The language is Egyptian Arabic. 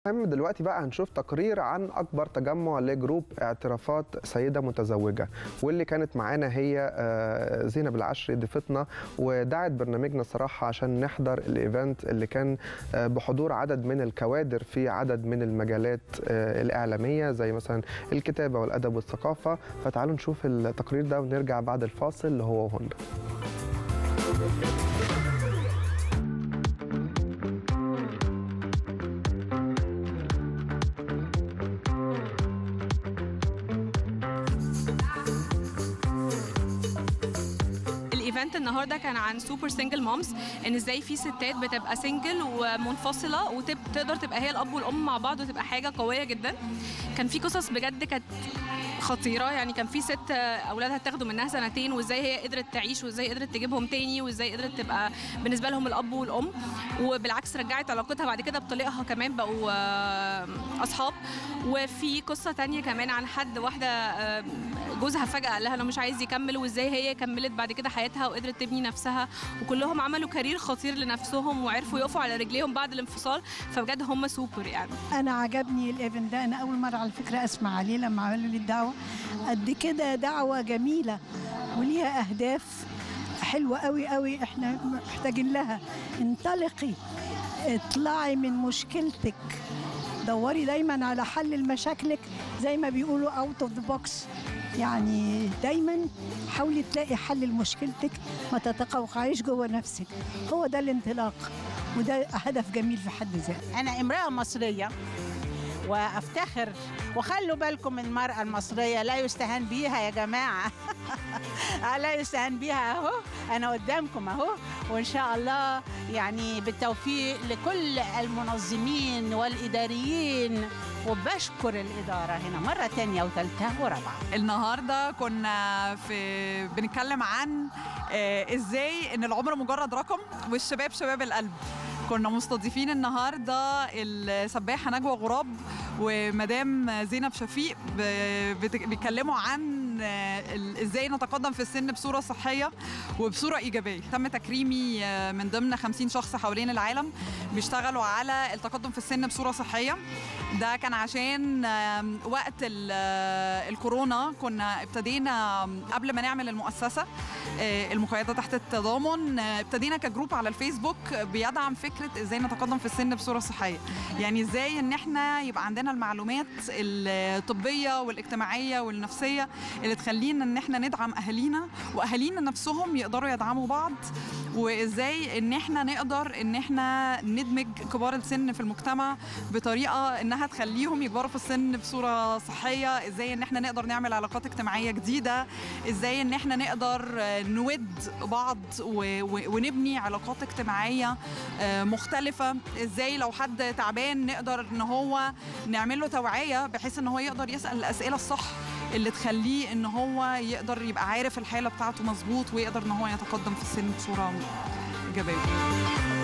المهم دلوقتي بقى هنشوف تقرير عن اكبر تجمع لجروب اعترافات سيده متزوجه واللي كانت معانا هي آه، زينب العشري ضيفتنا ودعت برنامجنا الصراحه عشان نحضر الايفنت اللي كان آه، بحضور عدد من الكوادر في عدد من المجالات آه، الاعلاميه زي مثلا الكتابه والادب والثقافه فتعالوا نشوف التقرير ده ونرجع بعد الفاصل اللي هو وهنا الايفنت النهارده كان عن سوبر سنجل مامز ان ازاي في ستات بتبقى سنجل ومنفصله وتقدر تبقى هي الاب والام مع بعض وتبقى حاجه قويه جدا كان في قصص بجد كانت خطيره يعني كان في ست اولادها اتاخدوا منها سنتين وازاي هي قدرت تعيش وازاي قدرت تجيبهم تاني وازاي قدرت تبقى بالنسبه لهم الاب والام وبالعكس رجعت علاقتها بعد كده بطليقها كمان بقوا آه، اصحاب وفي قصه تانية كمان عن حد واحده آه، جوزها فجاه قال لها انا مش عايز يكمل وازاي هي كملت بعد كده حياتها وقدرت تبني نفسها وكلهم عملوا كارير خطير لنفسهم وعرفوا يقفوا على رجليهم بعد الانفصال فبجد هم سوبر يعني انا عجبني الايفنت ده انا اول مره على فكره اسمع عليه لما عملوا لي الدعوه قد كده دعوه جميله وليها اهداف حلوه قوي قوي احنا محتاجين لها انطلقي اطلعي من مشكلتك دوري دايما على حل لمشاكلك زي ما بيقولوا اوت اوف ذا بوكس يعني دايما حاولي تلاقي حل لمشكلتك ما تتقوقعيش جوه نفسك هو ده الانطلاق وده هدف جميل في حد ذاته أنا امرأة مصرية وأفتخر وخلوا بالكم من المرأة المصرية لا يستهان بيها يا جماعة لا يستهان بيها أهو أنا قدامكم أهو وإن شاء الله يعني بالتوفيق لكل المنظمين والإداريين وبشكر الإدارة هنا مرة تانية وثالثة ورابعة النهارده كنا في بنتكلم عن آه، ازاي ان العمر مجرد رقم والشباب شباب القلب كنا مستضيفين النهارده السباحه نجوى غراب ومدام زينب شفيق ب- بت- بيتكلموا عن آه، ال- ازاي نتقدم في السن بصوره صحيه وبصوره ايجابيه تم تكريمي آه، من ضمن 50 شخص حوالين العالم بيشتغلوا على التقدم في السن بصوره صحيه ده كان عشان آم، وقت ال- آه، الكورونا كنا ابتدينا آم، قبل ما نعمل المؤسسه آه، المقيده تحت التضامن آه، ابتدينا كجروب على الفيسبوك بيدعم فكره ازاي نتقدم في السن بصوره صحيه يعني ازاي ان احنا يبقى عندنا المعلومات الطبيه والاجتماعيه والنفسيه اللي تخلينا ان احنا ندعم اهالينا واهالينا نفسهم يقدروا يدعموا بعض وازاي ان احنا نقدر ان احنا ندمج كبار السن في المجتمع بطريقه انها تخليهم يكبروا في السن بصوره صحيه ازاي ان احنا نقدر نعمل علاقات اجتماعيه جديده ازاي ان احنا نقدر آه، نود بعض و- و- ونبني علاقات اجتماعيه آه، مختلفه ازاي لو حد تعبان نقدر ان هو نعمل له توعيه بحيث ان هو يقدر يسال الاسئله الصح اللي تخليه ان هو يقدر يبقى عارف الحاله بتاعته مظبوط ويقدر ان هو يتقدم في السن بصوره ايجابيه